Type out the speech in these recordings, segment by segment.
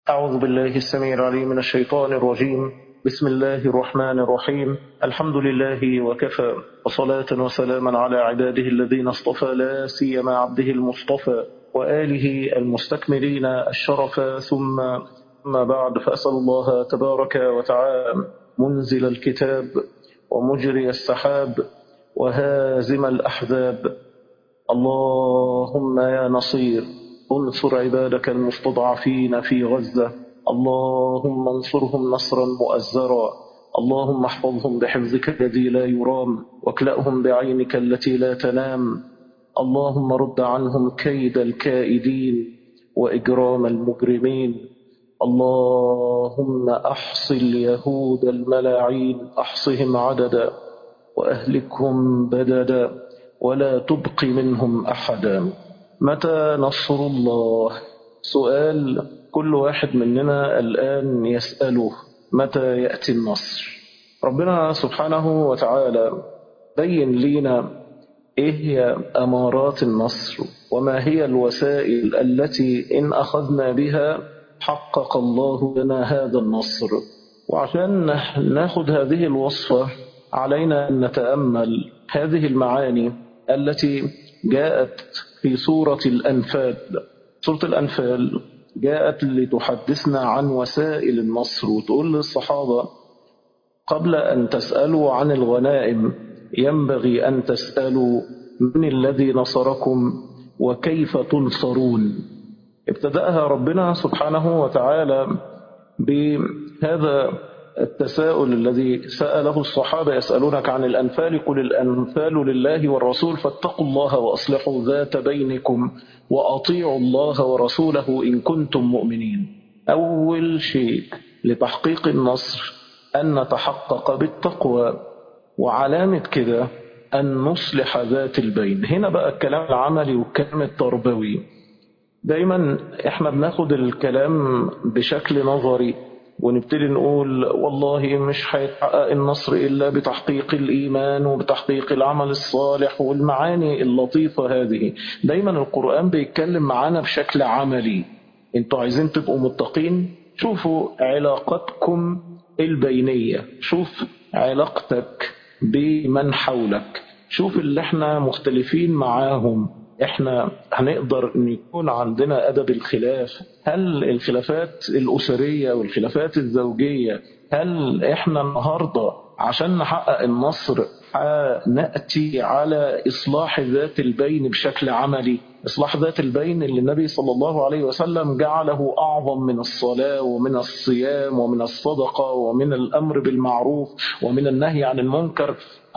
أعوذ بالله السميع العليم من الشيطان الرجيم بسم الله الرحمن الرحيم الحمد لله وكفى وصلاة وسلاما على عباده الذين اصطفى لا سيما عبده المصطفى وآله المستكملين الشرف ثم ما بعد فأسأل الله تبارك وتعالى منزل الكتاب ومجري السحاب وهازم الأحزاب اللهم يا نصير انصر عبادك المستضعفين في غزة اللهم انصرهم نصرا مؤزرا اللهم احفظهم بحفظك الذي لا يرام واكلأهم بعينك التي لا تنام اللهم رد عنهم كيد الكائدين وإجرام المجرمين اللهم أحص اليهود الملاعين أحصهم عددا وأهلكهم بددا ولا تبق منهم أحدا متى نصر الله سؤال كل واحد مننا الآن يسأله متى يأتي النصر ربنا سبحانه وتعالى بين لنا إيه هي أمارات النصر وما هي الوسائل التي إن أخذنا بها حقق الله لنا هذا النصر وعشان ناخذ هذه الوصفة علينا أن نتأمل هذه المعاني التي جاءت في سورة الأنفال سورة الأنفال جاءت لتحدثنا عن وسائل النصر وتقول للصحابة قبل أن تسألوا عن الغنائم ينبغي أن تسألوا من الذي نصركم وكيف تنصرون ابتدأها ربنا سبحانه وتعالى بهذا التساؤل الذي سأله الصحابة يسألونك عن الأنفال قل الأنفال لله والرسول فاتقوا الله وأصلحوا ذات بينكم وأطيعوا الله ورسوله إن كنتم مؤمنين أول شيء لتحقيق النصر أن نتحقق بالتقوى وعلامة كده أن نصلح ذات البين هنا بقى الكلام العملي والكلام التربوي دايما احنا بناخد الكلام بشكل نظري ونبتدي نقول والله مش هيتحقق النصر إلا بتحقيق الإيمان وبتحقيق العمل الصالح والمعاني اللطيفة هذه دايما القرآن بيتكلم معانا بشكل عملي انتوا عايزين تبقوا متقين شوفوا علاقتكم البينية شوف علاقتك بمن حولك شوف اللي احنا مختلفين معاهم احنا هنقدر ان يكون عندنا ادب الخلاف هل الخلافات الاسريه والخلافات الزوجيه هل احنا النهارده عشان نحقق النصر ناتي على اصلاح ذات البين بشكل عملي اصلاح ذات البين اللي النبي صلى الله عليه وسلم جعله اعظم من الصلاه ومن الصيام ومن الصدقه ومن الامر بالمعروف ومن النهي عن المنكر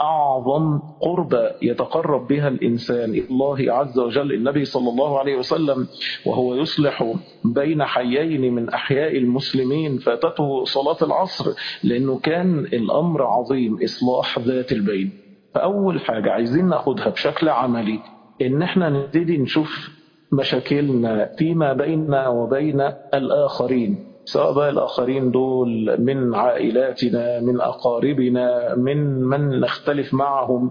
أعظم قربة يتقرب بها الإنسان إلى الله عز وجل النبي صلى الله عليه وسلم وهو يصلح بين حيين من أحياء المسلمين فاتته صلاة العصر لأنه كان الأمر عظيم إصلاح ذات البين فأول حاجة عايزين ناخدها بشكل عملي إن احنا نبتدي نشوف مشاكلنا فيما بيننا وبين الآخرين سواء بقى الآخرين دول من عائلاتنا من أقاربنا من من نختلف معهم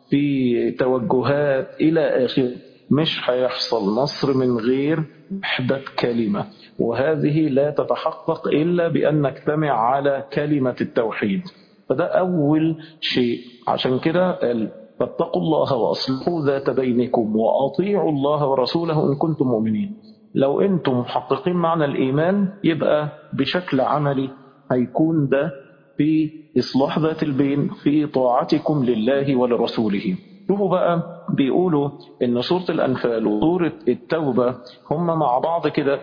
في توجهات إلى آخره مش هيحصل نصر من غير وحدة كلمة وهذه لا تتحقق إلا بأن نجتمع على كلمة التوحيد فده أول شيء عشان كده قال فاتقوا الله وأصلحوا ذات بينكم وأطيعوا الله ورسوله إن كنتم مؤمنين لو انتم محققين معنى الإيمان يبقى بشكل عملي هيكون ده في إصلاح ذات البين في طاعتكم لله ولرسوله شوفوا بقى بيقولوا إن سورة الأنفال وسورة التوبة هم مع بعض كده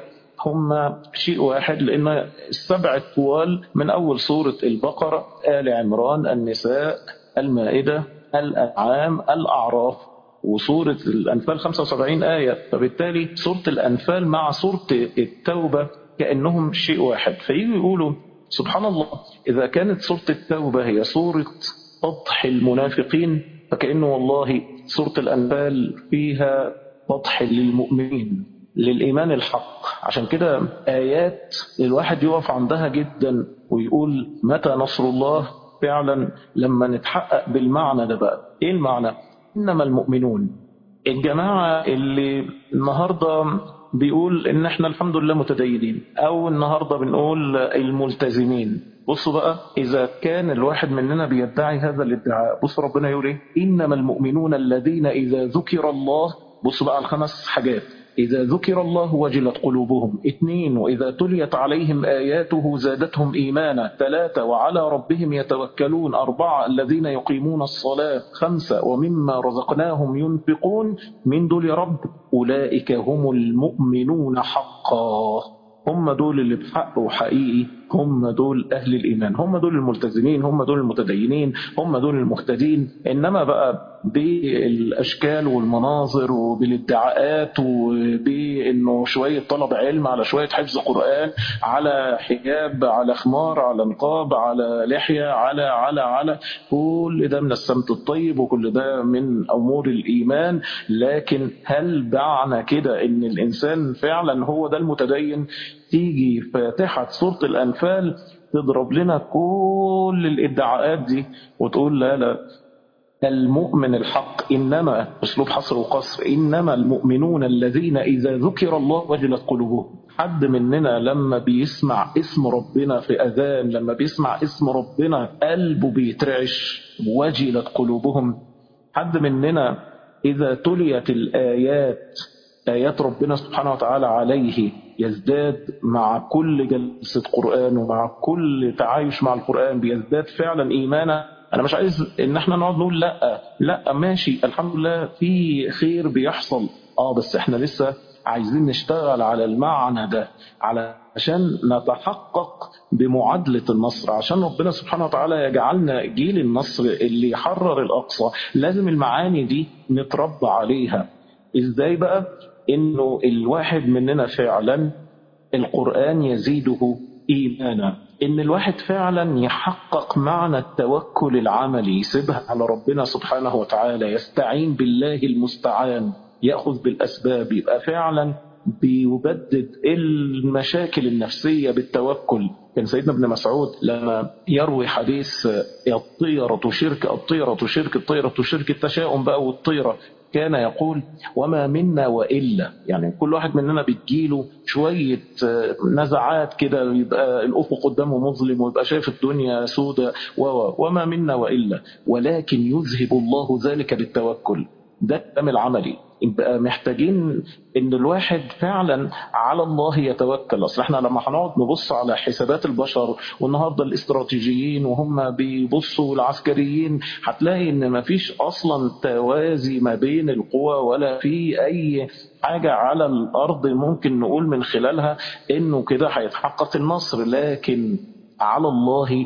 هم شيء واحد لأن السبع طوال من أول سورة البقرة آل عمران النساء المائدة الأنعام الأعراف وسورة الأنفال 75 آية فبالتالي سورة الأنفال مع سورة التوبة كأنهم شيء واحد فيجوا يقولوا سبحان الله إذا كانت سورة التوبة هي سورة فضح المنافقين فكأنه والله سورة الأنفال فيها فضح للمؤمنين للإيمان الحق عشان كده آيات الواحد يقف عندها جدا ويقول متى نصر الله فعلا لما نتحقق بالمعنى ده بقى ايه المعنى انما المؤمنون الجماعة اللي النهاردة بيقول ان احنا الحمد لله متدينين او النهارده بنقول الملتزمين بصوا بقى اذا كان الواحد مننا بيدعي هذا الادعاء بصوا ربنا يقول ايه انما المؤمنون الذين اذا ذكر الله بصوا بقى الخمس حاجات إذا ذكر الله وجلت قلوبهم اثنين وإذا تليت عليهم آياته زادتهم إيمانا ثلاثة وعلى ربهم يتوكلون أربعة الذين يقيمون الصلاة خمسة ومما رزقناهم ينفقون من دول رب أولئك هم المؤمنون حقا هم دول اللي بحق وحقيقي هم دول أهل الإيمان هم دول الملتزمين هم دول المتدينين هم دول المهتدين إنما بقى بالأشكال والمناظر وبالادعاءات وبإنه شوية طلب علم على شوية حفظ قرآن على حجاب على خمار على نقاب على لحية على على على كل ده من السمت الطيب وكل ده من أمور الإيمان لكن هل معنى كده إن الإنسان فعلا هو ده المتدين تيجي فاتحة سورة الأنفال تضرب لنا كل الادعاءات دي وتقول لا لا المؤمن الحق إنما أسلوب حصر وقصر إنما المؤمنون الذين إذا ذكر الله وجلت قلوبهم حد مننا لما بيسمع اسم ربنا في أذان لما بيسمع اسم ربنا قلبه بيترعش وجلت قلوبهم حد مننا إذا تليت الآيات آيات ربنا سبحانه وتعالى عليه يزداد مع كل جلسة قرآن ومع كل تعايش مع القرآن بيزداد فعلا إيمانا أنا مش عايز إن احنا نقعد نقول لا لا ماشي الحمد لله في خير بيحصل آه بس احنا لسه عايزين نشتغل على المعنى ده علشان نتحقق بمعادلة النصر عشان ربنا سبحانه وتعالى يجعلنا جيل النصر اللي يحرر الأقصى لازم المعاني دي نتربى عليها ازاي بقى انه الواحد مننا فعلا القرآن يزيده ايمانا ان الواحد فعلا يحقق معنى التوكل العملي يسيبها على ربنا سبحانه وتعالى يستعين بالله المستعان يأخذ بالأسباب يبقى فعلا بيبدد المشاكل النفسية بالتوكل كان سيدنا ابن مسعود لما يروي حديث الطيرة شرك الطيرة شرك الطيرة شرك التشاؤم بقى والطيرة كان يقول وما منا وإلا يعني كل واحد مننا بتجيله شوية نزعات كده يبقى الأفق قدامه مظلم ويبقى شايف الدنيا سودة وما منا وإلا ولكن يذهب الله ذلك بالتوكل ده الكلام العملي يبقى محتاجين ان الواحد فعلا على الله يتوكل اصل احنا لما هنقعد نبص على حسابات البشر والنهارده الاستراتيجيين وهم بيبصوا العسكريين هتلاقي ان مفيش اصلا توازي ما بين القوى ولا في اي حاجه على الارض ممكن نقول من خلالها انه كده هيتحقق النصر لكن على الله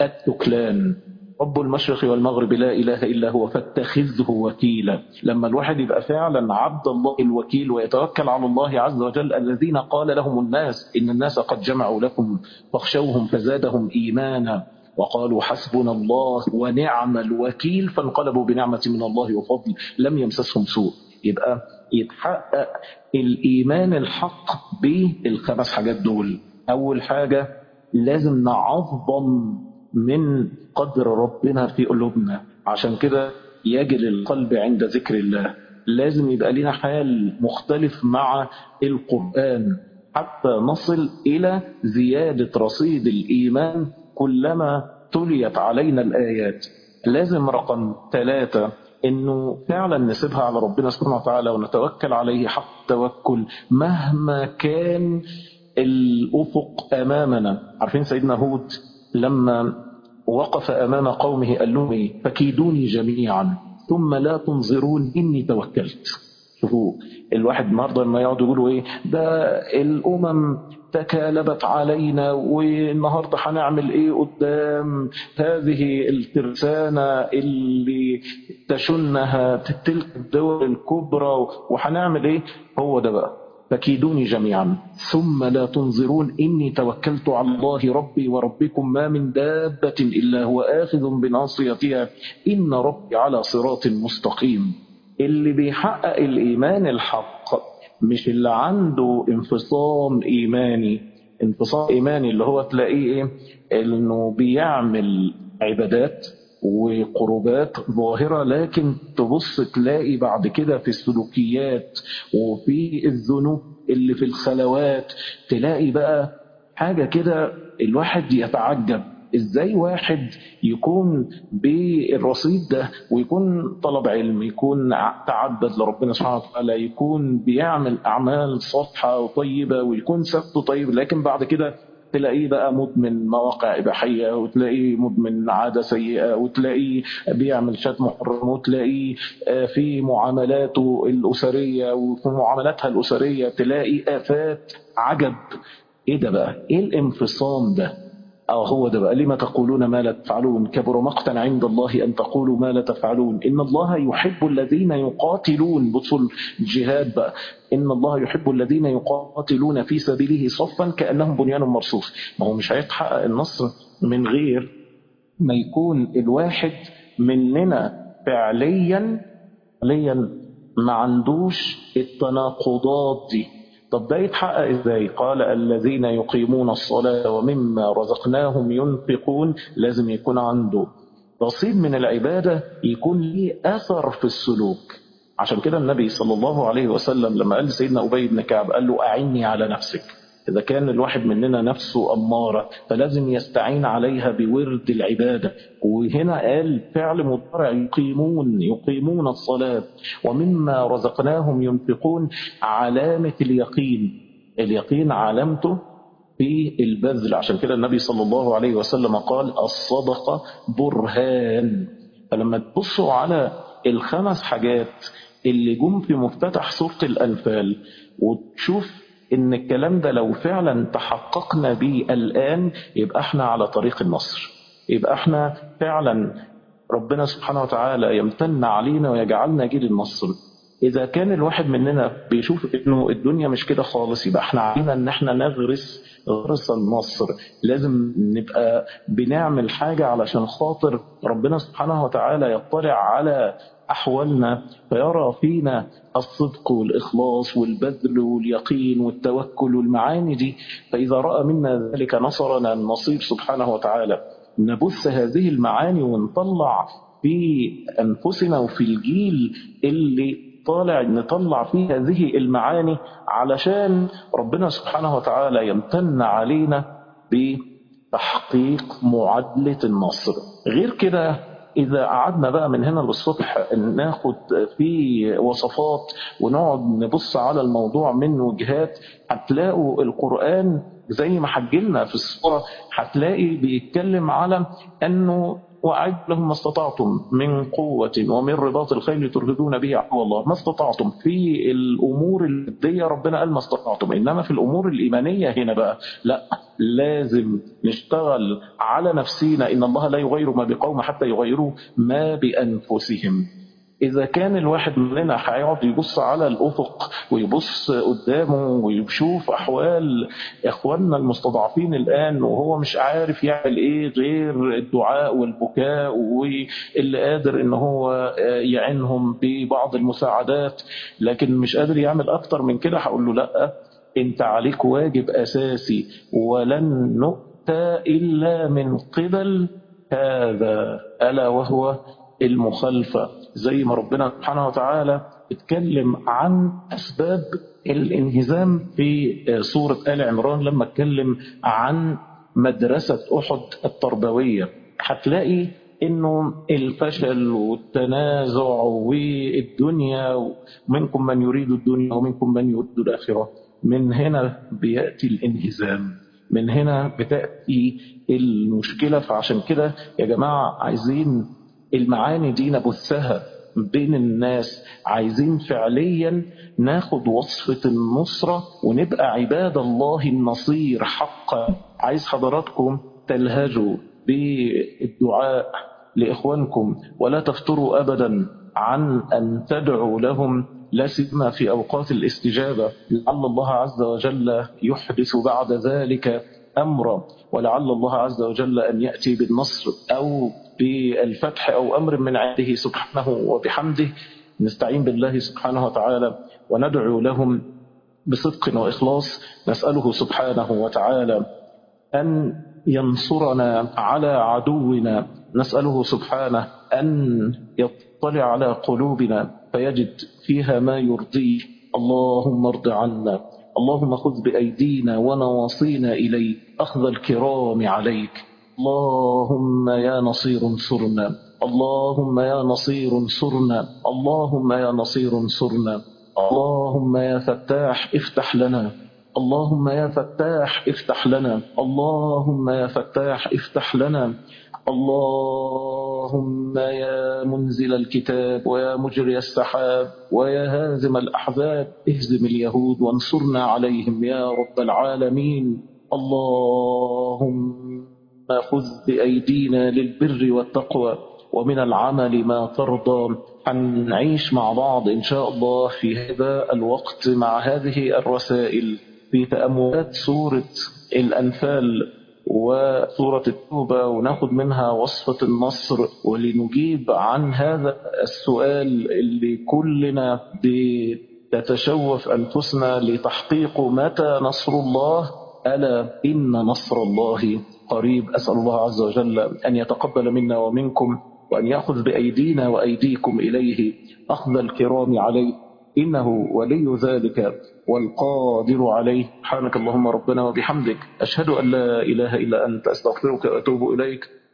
التكلان رب المشرق والمغرب لا إله إلا هو فاتخذه وكيلا لما الواحد يبقى فعلا عبد الله الوكيل ويتوكل على الله عز وجل الذين قال لهم الناس إن الناس قد جمعوا لكم فاخشوهم فزادهم إيمانا وقالوا حسبنا الله ونعم الوكيل فانقلبوا بنعمة من الله وفضل لم يمسسهم سوء يبقى يتحقق الإيمان الحق بالخمس حاجات دول أول حاجة لازم نعظم من قدر ربنا في قلوبنا عشان كده يجل القلب عند ذكر الله لازم يبقى لنا حال مختلف مع القرآن حتى نصل إلى زيادة رصيد الإيمان كلما تليت علينا الآيات لازم رقم ثلاثة انه فعلا نسيبها على ربنا سبحانه وتعالى ونتوكل عليه حق التوكل مهما كان الافق امامنا عارفين سيدنا هود لما وقف أمام قومه قال لهم إيه فكيدوني جميعا ثم لا تنظرون إني توكلت شوفوا الواحد النهارده لما يقعدوا يقولوا ايه ده الامم تكالبت علينا والنهارده هنعمل ايه قدام هذه الترسانه اللي تشنها تلك الدول الكبرى وهنعمل ايه هو ده بقى فكيدوني جميعا ثم لا تنظرون إني توكلت على الله ربي وربكم ما من دابة إلا هو آخذ بناصيتها إن ربي على صراط مستقيم اللي بيحقق الإيمان الحق مش اللي عنده انفصام إيماني انفصام إيماني اللي هو تلاقيه إيه إنه بيعمل عبادات وقربات ظاهرة لكن تبص تلاقي بعد كده في السلوكيات وفي الذنوب اللي في الخلوات تلاقي بقى حاجة كده الواحد يتعجب ازاي واحد يكون بالرصيد ده ويكون طلب علم يكون تعبد لربنا سبحانه وتعالى يكون بيعمل اعمال صالحه وطيبه ويكون سبته طيب لكن بعد كده تلاقيه بقى مدمن مواقع إباحية وتلاقيه مدمن عادة سيئة وتلاقيه بيعمل شات محرم وتلاقيه في معاملاته الأسرية وفي معاملاتها الأسرية تلاقي آفات عجب إيه ده بقى؟ إيه الانفصام ده؟ أو هو ده بقى لما تقولون ما لا تفعلون كبر مقتا عند الله أن تقولوا ما لا تفعلون إن الله يحب الذين يقاتلون بصوا الجهاد بقى إن الله يحب الذين يقاتلون في سبيله صفا كأنهم بنيان مرصوص ما هو مش هيتحقق النصر من غير ما يكون الواحد مننا فعليا فعليا ما عندوش التناقضات دي طب ده يتحقق ازاي قال الذين يقيمون الصلاة ومما رزقناهم ينفقون لازم يكون عنده رصيد من العبادة يكون ليه أثر في السلوك عشان كده النبي صلى الله عليه وسلم لما قال سيدنا أبي بن كعب قال له أعني على نفسك إذا كان الواحد مننا نفسه أمارة فلازم يستعين عليها بورد العبادة وهنا قال فعل مضارع يقيمون يقيمون الصلاة ومما رزقناهم ينفقون علامة اليقين اليقين علامته في البذل عشان كده النبي صلى الله عليه وسلم قال الصدقة برهان فلما تبصوا على الخمس حاجات اللي جم في مفتتح سورة الأنفال وتشوف ان الكلام ده لو فعلا تحققنا بيه الآن يبقى احنا على طريق النصر يبقى احنا فعلا ربنا سبحانه وتعالى يمتن علينا ويجعلنا جيل النصر إذا كان الواحد مننا بيشوف إنه الدنيا مش كده خالص يبقى احنا علينا إن احنا نغرس غرس النصر لازم نبقى بنعمل حاجة علشان خاطر ربنا سبحانه وتعالى يطلع على أحوالنا فيرى فينا الصدق والإخلاص والبذل واليقين والتوكل والمعاني دي فإذا رأى منا ذلك نصرنا النصير سبحانه وتعالى نبث هذه المعاني ونطلع في أنفسنا وفي الجيل اللي طالع نطلع فيه هذه المعاني علشان ربنا سبحانه وتعالى يمتن علينا بتحقيق معادلة النصر غير كده إذا قعدنا بقى من هنا للصبح ناخد في وصفات ونقعد نبص على الموضوع من وجهات هتلاقوا القرآن زي ما حجلنا في الصورة هتلاقي بيتكلم على أنه وأعد لهم ما استطعتم من قوة ومن رباط الخيل ترهدون به عدو الله ما استطعتم في الأمور المادية ربنا قال ما استطعتم إنما في الأمور الإيمانية هنا بقى لا لازم نشتغل على نفسينا إن الله لا يغير ما بقوم حتى يغيروا ما بأنفسهم إذا كان الواحد مننا هيقعد يبص على الأفق ويبص قدامه ويشوف أحوال إخواننا المستضعفين الآن وهو مش عارف يعمل إيه غير الدعاء والبكاء واللي قادر إن هو يعينهم ببعض المساعدات لكن مش قادر يعمل أكتر من كده هقول له لأ أنت عليك واجب أساسي ولن نؤتى إلا من قبل هذا ألا وهو المخالفة زي ما ربنا سبحانه وتعالى اتكلم عن أسباب الانهزام في سورة آل عمران لما اتكلم عن مدرسة أحد التربوية هتلاقي انه الفشل والتنازع والدنيا منكم من يريد الدنيا ومنكم من يريد الآخرة من هنا بيأتي الانهزام من هنا بتأتي المشكلة فعشان كده يا جماعة عايزين المعاني دي نبثها بين الناس عايزين فعليا ناخد وصفة النصرة ونبقى عباد الله النصير حقا عايز حضراتكم تلهجوا بالدعاء لإخوانكم ولا تفتروا أبدا عن أن تدعوا لهم لا سيما في أوقات الاستجابة لعل الله عز وجل يحدث بعد ذلك أمرا ولعل الله عز وجل أن يأتي بالنصر أو بالفتح أو أمر من عنده سبحانه وبحمده نستعين بالله سبحانه وتعالى وندعو لهم بصدق وإخلاص نسأله سبحانه وتعالى أن ينصرنا على عدونا نسأله سبحانه أن يطلع على قلوبنا فيجد فيها ما يرضيه اللهم ارض عنا اللهم خذ بأيدينا ونواصينا إليك أخذ الكرام عليك اللهم يا نصير انصرنا اللهم يا نصير انصرنا اللهم يا نصير انصرنا اللهم يا فتاح افتح لنا اللهم يا فتاح افتح لنا اللهم يا فتاح افتح لنا اللهم يا منزل الكتاب ويا مجري السحاب ويا هازم الأحزاب اهزم اليهود وانصرنا عليهم يا رب العالمين اللهم خذ بأيدينا للبر والتقوى ومن العمل ما ترضى أن نعيش مع بعض إن شاء الله في هذا الوقت مع هذه الرسائل في تأملات سورة الأنفال وسورة التوبة وناخد منها وصفة النصر ولنجيب عن هذا السؤال اللي كلنا بتتشوف أنفسنا لتحقيق متى نصر الله ألا إن نصر الله قريب أسأل الله عز وجل أن يتقبل منا ومنكم وأن يأخذ بأيدينا وأيديكم إليه أخذ الكرام عليه إنه ولي ذلك والقادر عليه سبحانك اللهم ربنا وبحمدك أشهد أن لا إله إلا أنت أستغفرك وأتوب إليك